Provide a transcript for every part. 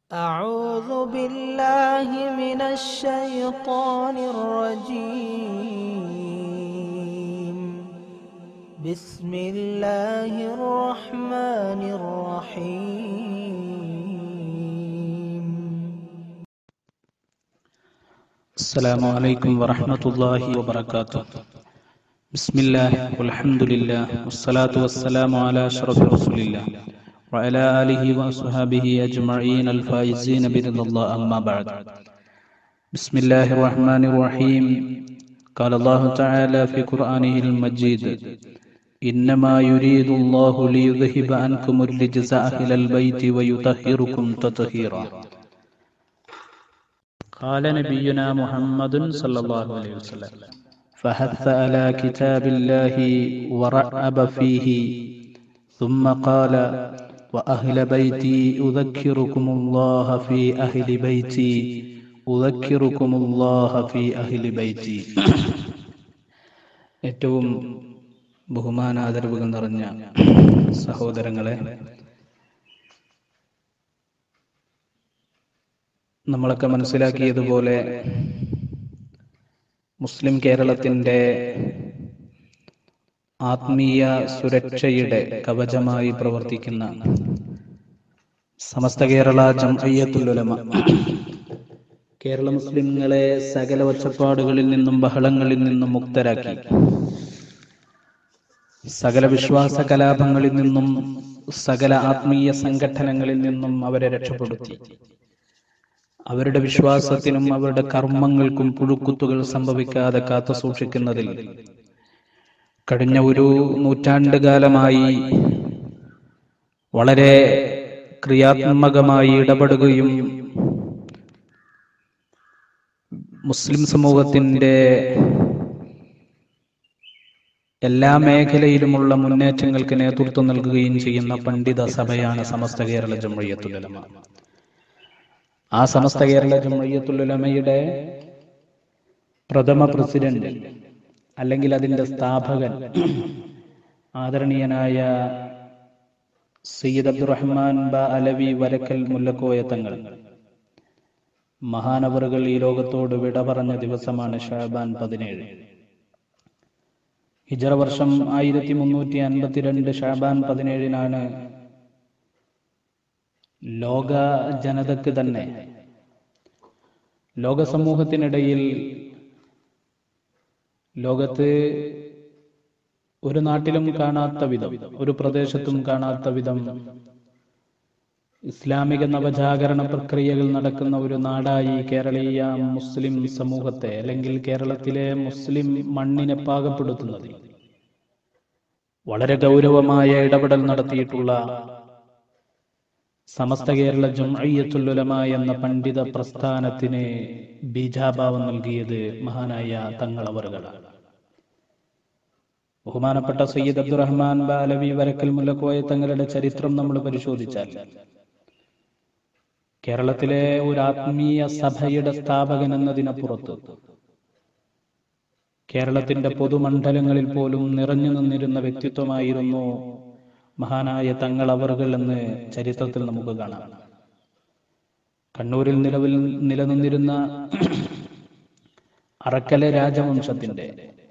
أعوذ بالله من الشيطان الرجيم بسم الله الرحمن الرحيم السلام عليكم ورحمة الله وبركاته بسم الله والحمد لله والصلاة والسلام على أشرف رسول الله وعلى آله وأصحابه أجمعين الفائزين برضا الله أما بعد بسم الله الرحمن الرحيم قال الله تعالى في قرآنه المجيد إنما يريد الله ليذهب عنكم الرجس أهل البيت ويطهركم تطهيرا قال نبينا محمد صلى الله عليه وسلم فحث على كتاب الله ورعب فيه ثم قال وأهل بيتي أذكركم الله في أهل بيتي أذكركم الله في أهل بيتي ഏറ്റവും ബഹുമാനാദരവുകൾ നിറഞ്ഞ സഹോദരങ്ങളെ നമ്മളൊക്കെ മനസ്സിലാക്കിയതുപോലെ മുസ്ലിം കേരളത്തിന്റെ ആത്മീയ സുരക്ഷയുടെ കവചമായി പ്രവർത്തിക്കുന്ന സമസ്ത കേരള ജംഅയ്യത്തുൽ കേരള മുസ്ലിങ്ങളെ സകല ഒച്ചപ്പാടുകളിൽ നിന്നും ബഹളങ്ങളിൽ നിന്നും മുക്തരാക്കി സകല വിശ്വാസ കലാപങ്ങളിൽ നിന്നും സകല ആത്മീയ സംഘടനകളിൽ നിന്നും അവരെ രക്ഷപ്പെടുത്തി അവരുടെ വിശ്വാസത്തിനും അവരുടെ കർമ്മങ്ങൾക്കും പുഴുക്കുത്തുകൾ സംഭവിക്കാതെ കാത്തു സൂക്ഷിക്കുന്നതിൽ കഴിഞ്ഞ ഒരു നൂറ്റാണ്ട് കാലമായി വളരെ ക്രിയാത്മകമായി ഇടപെടുകയും മുസ്ലിം സമൂഹത്തിന്റെ എല്ലാ മേഖലയിലുമുള്ള മുന്നേറ്റങ്ങൾക്ക് നേതൃത്വം നൽകുകയും ചെയ്യുന്ന പണ്ഡിത സഭയാണ് സമസ്ത കേരള ജമയ്യത്തുലമ ആ സമസ്ത കേരള ജമയ്യത്തുലമയുടെ പ്രഥമ പ്രസിഡന്റ് അല്ലെങ്കിൽ അതിന്റെ സ്ഥാപകൻ ആദരണീയനായ സയ്യിദ് അബ്ദുറഹ്മാൻ ബ അലവി വരക്കൽ മുല്ലക്കോയ തങ്ങൾ മഹാനവറുകൾ ഈ ലോകത്തോട് വിട പറഞ്ഞ ദിവസമാണ് ഷാബാൻ പതിനേഴ് ഹിജറ വർഷം ആയിരത്തി മുന്നൂറ്റി അൻപത്തിരണ്ട് ഷാബാൻ പതിനേഴിനാണ് ലോക ജനതക്ക് തന്നെ ലോക സമൂഹത്തിനിടയിൽ ലോകത്ത് ഒരു നാട്ടിലും കാണാത്ത വിധം ഒരു പ്രദേശത്തും കാണാത്ത വിധം ഇസ്ലാമിക നവജാഗരണ പ്രക്രിയകൾ നടക്കുന്ന ഒരു നാടായി കേരളീയ മുസ്ലിം സമൂഹത്തെ അല്ലെങ്കിൽ കേരളത്തിലെ മുസ്ലിം മണ്ണിനെ പാകപ്പെടുത്തുന്നത് വളരെ ഗൗരവമായ ഇടപെടൽ നടത്തിയിട്ടുള്ള സമസ്ത കേരള ജംഅയ്യത്തുലുലമ എന്ന പണ്ഡിത പ്രസ്ഥാനത്തിന് ബീജാഭാവം നൽകിയത് മഹാനായ തങ്ങളവറുകളാണ് ബഹുമാനപ്പെട്ട സയ്യിദ് അബ്ദുറഹ്മാൻ ബാലവി വരക്കൽ മുല്ലക്കോയ തങ്ങളുടെ ചരിത്രം നമ്മൾ പരിശോധിച്ചാൽ കേരളത്തിലെ ഒരു ആത്മീയ സഭയുടെ സ്ഥാപകൻ എന്നതിനപ്പുറത്ത് കേരളത്തിന്റെ പൊതുമണ്ഡലങ്ങളിൽ പോലും നിറഞ്ഞു നിന്നിരുന്ന വ്യക്തിത്വമായിരുന്നു മഹാനായ തങ്ങൾ അവറുകൾ എന്ന് ചരിത്രത്തിൽ നമുക്ക് കാണാം കണ്ണൂരിൽ നിലവിൽ നിലനിന്നിരുന്ന അറക്കലെ രാജവംശത്തിന്റെ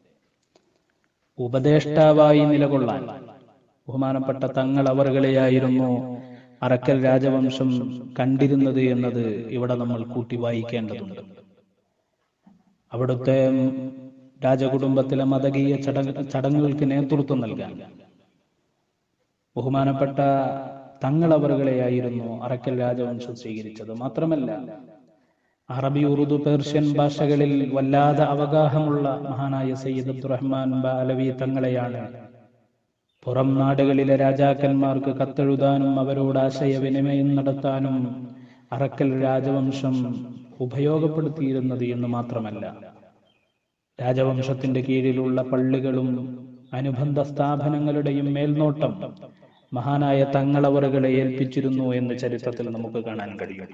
ഉപദേഷ്ടാവായി നിലകൊള്ളാൻ ബഹുമാനപ്പെട്ട തങ്ങൾ അവറുകളെയായിരുന്നു അറക്കൽ രാജവംശം കണ്ടിരുന്നത് എന്നത് ഇവിടെ നമ്മൾ കൂട്ടി വായിക്കേണ്ടതുണ്ട് അവിടുത്തെ രാജകുടുംബത്തിലെ മതകീയ ചടങ്ങ് ചടങ്ങുകൾക്ക് നേതൃത്വം നൽകാൻ ബഹുമാനപ്പെട്ട തങ്ങളവറുകളെയായിരുന്നു അറക്കൽ രാജവംശം സ്വീകരിച്ചത് മാത്രമല്ല അറബി ഉറുദു പേർഷ്യൻ ഭാഷകളിൽ വല്ലാതെ അവഗാഹമുള്ള മഹാനായ സയ്യിദ് അബ്ദുറഹ്മാൻ ബാലവി തങ്ങളെയാണ് പുറം നാടുകളിലെ രാജാക്കന്മാർക്ക് കത്തെഴുതാനും അവരോട് ആശയവിനിമയം നടത്താനും അറക്കൽ രാജവംശം ഉപയോഗപ്പെടുത്തിയിരുന്നത് എന്ന് മാത്രമല്ല രാജവംശത്തിന്റെ കീഴിലുള്ള പള്ളികളും അനുബന്ധ സ്ഥാപനങ്ങളുടെയും മേൽനോട്ടം മഹാനായ തങ്ങളവറുകളെ ഏൽപ്പിച്ചിരുന്നു എന്ന് ചരിത്രത്തിൽ നമുക്ക് കാണാൻ കഴിയും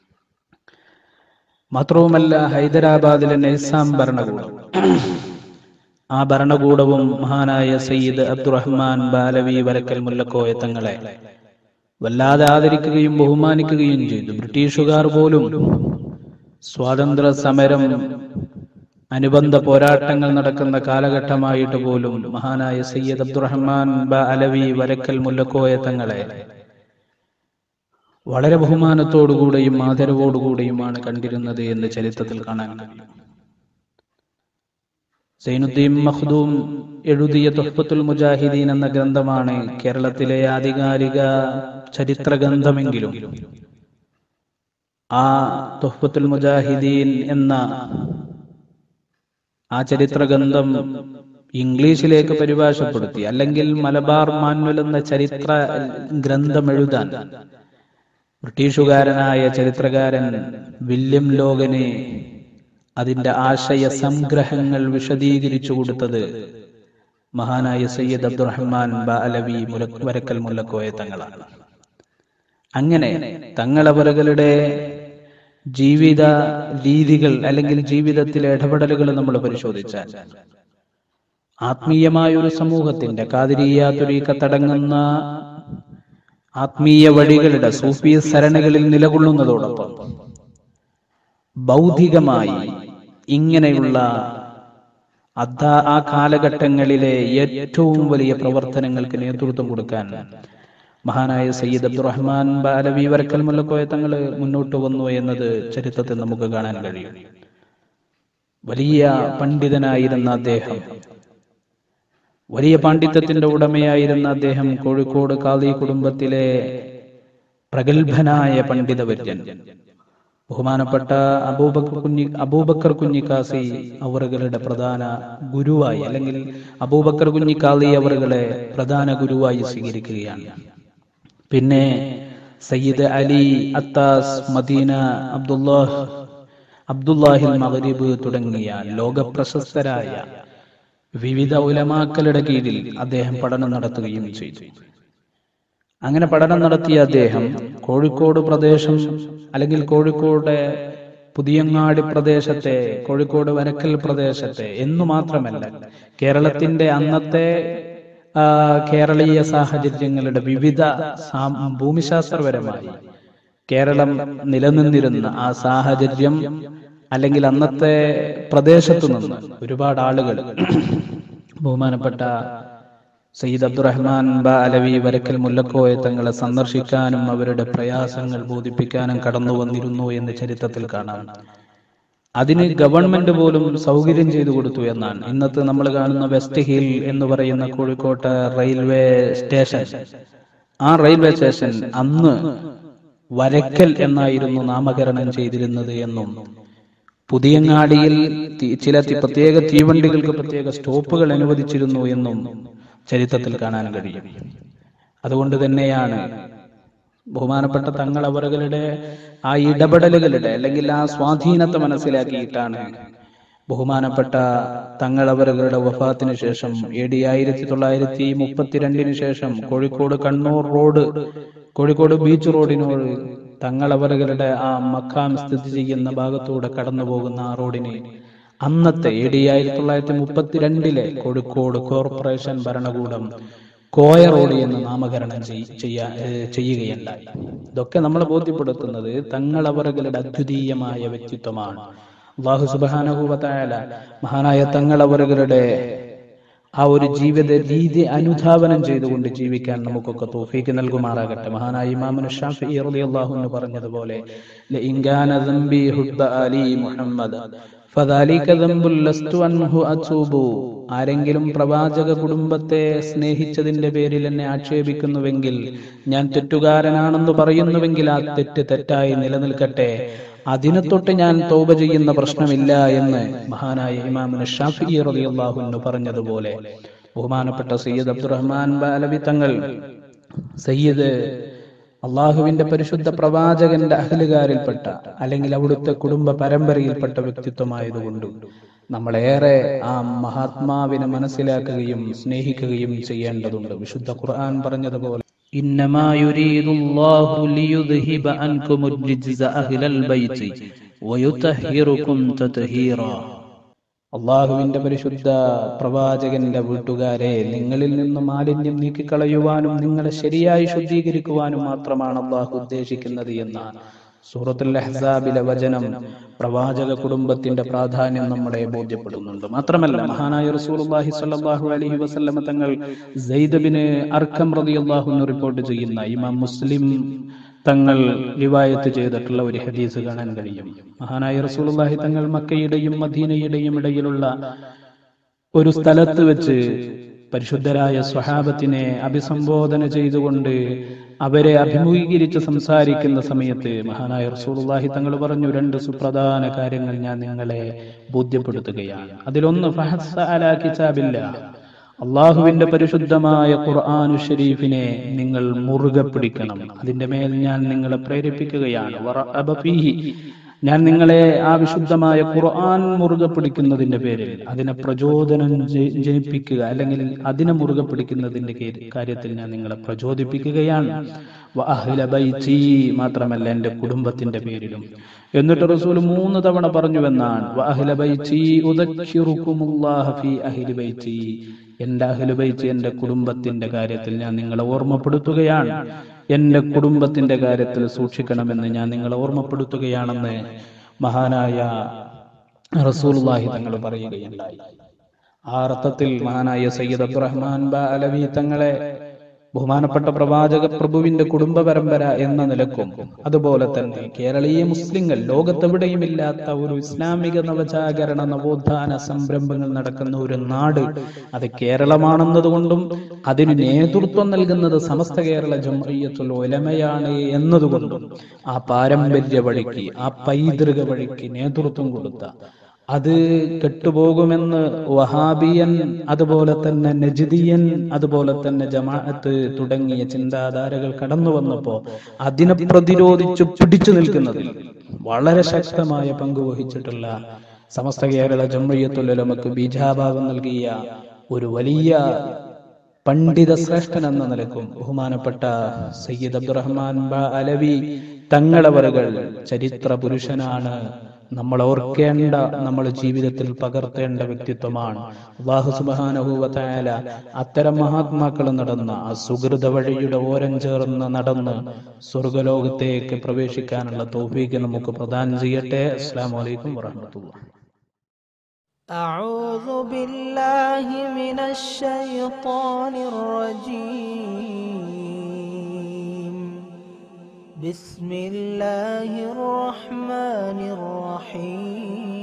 മാത്രവുമല്ല ഹൈദരാബാദിലെ നൈസാം ഭരണകൂടം ആ ഭരണകൂടവും മഹാനായ സയ്യിദ് അബ്ദുറഹ്മാൻ ബാലവി വരക്കൽ മുല്ലക്കോയ തങ്ങളെ വല്ലാതെ ആദരിക്കുകയും ബഹുമാനിക്കുകയും ചെയ്തു ബ്രിട്ടീഷുകാർ പോലും സ്വാതന്ത്ര്യ സമരം അനുബന്ധ പോരാട്ടങ്ങൾ നടക്കുന്ന കാലഘട്ടമായിട്ട് പോലും മഹാനായ സയ്യദ് അബ്ദുറഹ്മാൻ ബ അലവി വരക്കൽ മുല്ലക്കോയ തങ്ങളെ വളരെ ബഹുമാനത്തോടുകൂടെയും ആദരവോടുകൂടെയുമാണ് കണ്ടിരുന്നത് എന്ന് ചരിത്രത്തിൽ കാണാൻ കഴിയും സൈനുദ്ദീൻ മഖ്ദൂം എഴുതിയ തുഹ്ഫത്തുൽ മുജാഹിദീൻ എന്ന ഗ്രന്ഥമാണ് കേരളത്തിലെ ആധികാരിക ചരിത്ര ഗ്രന്ഥമെങ്കിലും ആ തുഹ്ഫത്തുൽ മുജാഹിദീൻ എന്ന ആ ചരിത്ര ഗ്രന്ഥം ഇംഗ്ലീഷിലേക്ക് പരിഭാഷപ്പെടുത്തി അല്ലെങ്കിൽ മലബാർ മാനുവൽ എന്ന ചരിത്ര ഗ്രന്ഥം എഴുതാൻ ബ്രിട്ടീഷുകാരനായ ചരിത്രകാരൻ വില്യം ലോഗനെ അതിന്റെ ആശയ സംഗ്രഹങ്ങൾ വിശദീകരിച്ചു കൊടുത്തത് മഹാനായ സയ്യദ് അബ്ദുറഹ്മാൻ ബ അലവി മുല വരക്കൽ മുല്ലക്കോയ തങ്ങളാണ് അങ്ങനെ തങ്ങളവറുകളുടെ ജീവിത രീതികൾ അല്ലെങ്കിൽ ജീവിതത്തിലെ ഇടപെടലുകൾ നമ്മൾ പരിശോധിച്ചാൽ ആത്മീയമായ ഒരു സമൂഹത്തിന്റെ കാതിരിയ തുരീക്കത്തടങ്ങുന്ന ആത്മീയ വഴികളുടെ സൂഫി സരണികളിൽ നിലകൊള്ളുന്നതോടൊപ്പം ഭൗതികമായി ഇങ്ങനെയുള്ള അദ്ദാ ആ കാലഘട്ടങ്ങളിലെ ഏറ്റവും വലിയ പ്രവർത്തനങ്ങൾക്ക് നേതൃത്വം കൊടുക്കാൻ മഹാനായ സയ്യിദ് അബ്ദുറഹ്മാൻ ബാലവി വരക്കൽ മുല്ലക്കോയ തങ്ങൾ മുന്നോട്ട് വന്നു എന്നത് ചരിത്രത്തിൽ നമുക്ക് കാണാൻ കഴിയും വലിയ പണ്ഡിതനായിരുന്ന അദ്ദേഹം വലിയ പാണ്ഡിത്യത്തിന്റെ ഉടമയായിരുന്ന അദ്ദേഹം കോഴിക്കോട് കാളി കുടുംബത്തിലെ പ്രഗത്ഭനായ പണ്ഡിതവര്യൻ ബഹുമാനപ്പെട്ട അബൂബക്കർ കുഞ്ഞി അബൂബക്കർ കുഞ്ഞിക്കാസി അവറുകളുടെ പ്രധാന ഗുരുവായി അല്ലെങ്കിൽ അബൂബക്കർ കുഞ്ഞിക്കാളി അവറുകളെ പ്രധാന ഗുരുവായി സ്വീകരിക്കുകയാണ് പിന്നെ Sayyid Ali Attas Madina Abdullah അബ്ദുല്ലാഹിൽ മഗ്രിബ് തുടങ്ങിയ ലോകപ്രശസ്തരായ വിവിധ ഉലമാക്കളുടെ കീഴിൽ അദ്ദേഹം പഠനം നടത്തുകയും ചെയ്തു അങ്ങനെ പഠനം നടത്തിയ അദ്ദേഹം കോഴിക്കോട് പ്രദേശം അല്ലെങ്കിൽ കോഴിക്കോട് പുതിയങ്ങാടി പ്രദേശത്തെ കോഴിക്കോട് വരക്കൽ പ്രദേശത്തെ എന്നു മാത്രമല്ല കേരളത്തിന്റെ അന്നത്തെ ആ, കേരളീയ സാഹചര്യങ്ങളുടെ വിവിധ സാം- ഭൂമിശാസ്ത്രപരമായി കേരളം നിലനിന്നിരുന്ന ആ സാഹചര്യം അല്ലെങ്കിൽ അന്നത്തെ പ്രദേശത്തു നിന്ന് ഒരുപാട് ആളുകൾ ബഹുമാനപ്പെട്ട സയ്യിദ് അബ്ദുറഹ്മാൻ ബ അലവി വരക്കൽ മുല്ലക്കോയ തങ്ങളെ സന്ദർശിക്കാനും അവരുടെ പ്രയാസങ്ങൾ ബോധിപ്പിക്കാനും കടന്നു വന്നിരുന്നു എന്ന് ചരിത്രത്തിൽ കാണാം അതിന് ഗവൺമെന്റ് പോലും സൗകര്യം ചെയ്തു കൊടുത്തു എന്നാണ് ഇന്നത്തെ നമ്മൾ കാണുന്ന വെസ്റ്റ് ഹിൽ എന്ന് പറയുന്ന കോഴിക്കോട്ടെ റെയിൽവേ സ്റ്റേഷൻ ആ റെയിൽവേ സ്റ്റേഷൻ അന്ന് വരക്കൽ എന്നായിരുന്നു നാമകരണം ചെയ്തിരുന്നത് എന്നും പുതിയങ്ങാടിയിൽ തി- ചില തി- പ്രത്യേക തീവണ്ടികൾക്ക് പ്രത്യേക സ്റ്റോപ്പുകൾ അനുവദിച്ചിരുന്നു എന്നും ചരിത്രത്തിൽ കാണാൻ കഴിയും അതുകൊണ്ട് തന്നെയാണ് ബഹുമാനപ്പെട്ട തങ്ങൾ അവറുകളുടെ ആ ഇടപെടലുകളുടെ അല്ലെങ്കിൽ ആ സ്വാധീനത്തെ മനസ്സിലാക്കിയിട്ടാണ് ബഹുമാനപ്പെട്ട തങ്ങൾ അവറുകളുടെ വഫാത്തിന് ശേഷം എ ഡി ആയിരത്തി തൊള്ളായിരത്തി മുപ്പത്തിരണ്ടിന് ശേഷം കോഴിക്കോട് കണ്ണൂർ റോഡ് കോഴിക്കോട് ബീച്ച് റോഡിനോട് തങ്ങളവറുകളുടെ ആ മക്കാം സ്ഥിതി ചെയ്യുന്ന ഭാഗത്തൂടെ കടന്നു പോകുന്ന ആ റോഡിന് അന്നത്തെ എ ഡി ആയിരത്തി തൊള്ളായിരത്തി മുപ്പത്തിരണ്ടിലെ കോഴിക്കോട് കോർപ്പറേഷൻ ഭരണകൂടം കോയ റോഡ് എന്ന് നാമകരണം ചെയ്- ചെയ്യാ ഏഹ് ചെയ്യുകയുണ്ടായി ഇതൊക്കെ നമ്മളെ ബോധ്യപ്പെടുത്തുന്നത് തങ്ങളവറുകളുടെ അദ്വിതീയമായ വ്യക്തിത്വമാണ് അള്ളാഹു സുബാനഹുബത്തായ മഹാനായ തങ്ങളവറുകളുടെ ആ ഒരു ജീവിത രീതി അനുധാവനം ചെയ്തുകൊണ്ട് ജീവിക്കാൻ നമുക്കൊക്കെ തോഫീക്ക് നൽകുമാറാകട്ടെ മഹാനായ ഇമാമുൻ ഷാഫി റളിയല്ലാഹു അൻഹു പറഞ്ഞതുപോലെ ലഇൻ കാന ദംബി ഹുബ്ബ അലി മുഹമ്മദ് ഫദാലിക ദംബുൽ ലസ്തു അൻഹു അതൂബു ആരെങ്കിലും പ്രവാചക കുടുംബത്തെ സ്നേഹിച്ചതിന്റെ പേരിൽ എന്നെ ആക്ഷേപിക്കുന്നുവെങ്കിൽ ഞാൻ തെറ്റുകാരനാണെന്ന് പറയുന്നുവെങ്കിൽ ആ തെറ്റ് തെറ്റായി നിലനിൽക്കട്ടെ അതിനെ തൊട്ട് ഞാൻ തൗബ ചെയ്യുന്ന പ്രശ്നമില്ല എന്ന് മഹാനായ ഇമാമിന് ഷാഫി റളിയല്ലാഹു അൻഹു പറഞ്ഞതുപോലെ ബഹുമാനപ്പെട്ട സയ്യിദ് അബ്ദുറഹ്മാൻ ബാലവി തങ്ങൾ സയ്യിദ് അള്ളാഹുവിന്റെ പരിശുദ്ധ പ്രവാചകന്റെ അഹലുകാരിൽപ്പെട്ട അല്ലെങ്കിൽ അവിടുത്തെ കുടുംബ പരമ്പരയിൽപ്പെട്ട വ്യക്തിത്വമായതുകൊണ്ട് നമ്മളേറെ ആ മഹാത്മാവിനെ മനസ്സിലാക്കുകയും സ്നേഹിക്കുകയും ചെയ്യേണ്ടതുണ്ട് വിശുദ്ധ ഖുർആൻ പറഞ്ഞതുപോലെ إنما يريد الله ليذهب عنكم الرجز أهل البيت ويطهركم تطهيرا അള്ളാഹുവിന്റെ പരിശുദ്ധ പ്രവാചകന്റെ വീട്ടുകാരെ നിങ്ങളിൽ നിന്ന് മാലിന്യം നീക്കിക്കളയുവാനും നിങ്ങളെ ശരിയായി ശുദ്ധീകരിക്കുവാനും മാത്രമാണ് അള്ളാഹു ഉദ്ദേശിക്കുന്നത് എന്നാണ് സൂറത്തുൽ അഹ്സാബിലെ വചനം പ്രവാചക കുടുംബത്തിന്റെ പ്രാധാന്യം നമ്മളെ ബോധ്യപ്പെടുന്നുണ്ട് മാത്രമല്ല മഹാനായ റസൂലുള്ളാഹി സ്വല്ലല്ലാഹു അലൈഹി വസല്ലമ തങ്ങൾ സെയ്ദ് ബിൻ അർക്കം റളിയല്ലാഹു അൻഹു റിപ്പോർട്ട് ചെയ്യുന്ന ഇമാം മുസ്ലിം തങ്ങൾ റിവായത്ത് ചെയ്തിട്ടുള്ള ഒരു ഹദീസ് കാണാൻ കഴിയും മഹാനായ റസൂലുള്ളാഹി തങ്ങൾ മക്കയുടെയും മദീനയുടെയും ഇടയിലുള്ള ഒരു സ്ഥലത്ത് വെച്ച് പരിശുദ്ധരായ സ്വഹാബത്തിനെ അഭിസംബോധന ചെയ്തുകൊണ്ട് അവരെ അഭിമുഖീകരിച്ച് സംസാരിക്കുന്ന സമയത്ത് മഹാനായ റസൂലുള്ളാഹി തങ്ങൾ പറഞ്ഞു രണ്ട് സുപ്രധാന കാര്യങ്ങൾ ഞാൻ നിങ്ങളെ ബോധ്യപ്പെടുത്തുകയാണ് അതിലൊന്ന് ഫഹസ്സ അലാ കിതാബില്ലാ അള്ളാഹുവിന്റെ പരിശുദ്ധമായ ഖുർആാനു ഷരീഫിനെ നിങ്ങൾ മുറുകെ പിടിക്കണം അതിന്റെ മേൽ ഞാൻ നിങ്ങളെ പ്രേരിപ്പിക്കുകയാണ് വറഅബ ഫീഹി. ഞാൻ നിങ്ങളെ ആ വിശുദ്ധമായ ഖുർആൻ മുറുകെ പിടിക്കുന്നതിന്റെ പേരിൽ അതിനെ പ്രചോദനം ജ- ജനിപ്പിക്കുക അല്ലെങ്കിൽ അതിനെ മുറുകെ പിടിക്കുന്നതിന്റെ കേ- കാര്യത്തിൽ ഞാൻ നിങ്ങളെ പ്രചോദിപ്പിക്കുകയാണ് വ അഹ്ല ബൈത്തി മാത്രമല്ല എന്റെ കുടുംബത്തിന്റെ പേരിലും എന്നിട്ട് റസൂൽ മൂന്ന് തവണ പറഞ്ഞുവെന്നാണ് വ അഹ്ല ബൈത്തി ഉദക്കിറുക്കുമുല്ലാഹ ഫീ അഹ്ലി ബൈത്തി എന്റെ അഹ്ലുബൈത്ത് എന്റെ കുടുംബത്തിന്റെ കാര്യത്തിൽ ഞാൻ നിങ്ങളെ ഓർമ്മപ്പെടുത്തുകയാണ് എന്റെ കുടുംബത്തിന്റെ കാര്യത്തിൽ സൂക്ഷിക്കണമെന്ന് ഞാൻ നിങ്ങളെ ഓർമ്മപ്പെടുത്തുകയാണെന്ന് മഹാനായ റസൂലുള്ളാഹി തങ്ങൾ പറയുകയുണ്ടായി ആ അർത്ഥത്തിൽ മഹാനായ സയ്യിദ് അബ്ദുറഹ്മാൻ ബ അലവി തങ്ങളെ ബഹുമാനപ്പെട്ട പ്രവാചക പ്രഭുവിന്റെ കുടുംബ പരമ്പര എന്ന നിലക്കും അതുപോലെ തന്നെ കേരളീയ മുസ്ലിങ്ങൾ ലോകത്തെവിടെയും ഇല്ലാത്ത ഒരു ഇസ്ലാമിക നവജാഗരണ നവോത്ഥാന സംരംഭങ്ങൾ നടക്കുന്ന ഒരു നാട് അത് കേരളമാണെന്നതുകൊണ്ടും അതിന് നേതൃത്വം നൽകുന്നത് സമസ്ത കേരള ജംഇയ്യത്തുൽ ഉലമയാണ് എന്നതുകൊണ്ടും ആ പാരമ്പര്യ വഴിക്ക് ആ പൈതൃക വഴിക്ക് നേതൃത്വം കൊടുത്ത അത് കെട്ടുപോകുമെന്ന് വഹാബിയൻ അതുപോലെ തന്നെ നജിദിയൻ അതുപോലെ തന്നെ ജമാഅത്ത് തുടങ്ങിയ ചിന്താധാരകൾ കടന്നു വന്നപ്പോ അതിനെ പ്രതിരോധിച്ചു പിടിച്ചു നിൽക്കുന്നതിൽ വളരെ ശക്തമായ പങ്ക് വഹിച്ചിട്ടുള്ള സമസ്ത കേരള ജംഇയ്യത്തുലമക്ക് ബീജാഭാവം നൽകിയ ഒരു വലിയ പണ്ഡിത ശ്രേഷ്ഠൻ എന്ന നിലക്കും ബഹുമാനപ്പെട്ട സയ്യിദ് അബ്ദുറഹ്മാൻ ബ അലവി തങ്ങളവറുകൾ ചരിത്ര പുരുഷനാണ് നമ്മൾ ഓർക്കേണ്ട നമ്മൾ ജീവിതത്തിൽ പകർത്തേണ്ട വ്യക്തിത്വമാണ് അള്ളാഹു സുബാനഹുവല അത്തരം മഹാത്മാക്കൾ നടന്ന ആ സുഹൃത വഴിയുടെ ഓരം ചേർന്ന് നടന്ന് സ്വർഗലോകത്തേക്ക് പ്രവേശിക്കാനുള്ള തോഫീക്ക് നമുക്ക് പ്രദാനം ചെയ്യട്ടെ അസ്സാം വലൈക്കും വാഹമത്തുള്ള أعوذ بالله من الشيطان الرجيم بسم الله الرحمن الرحيم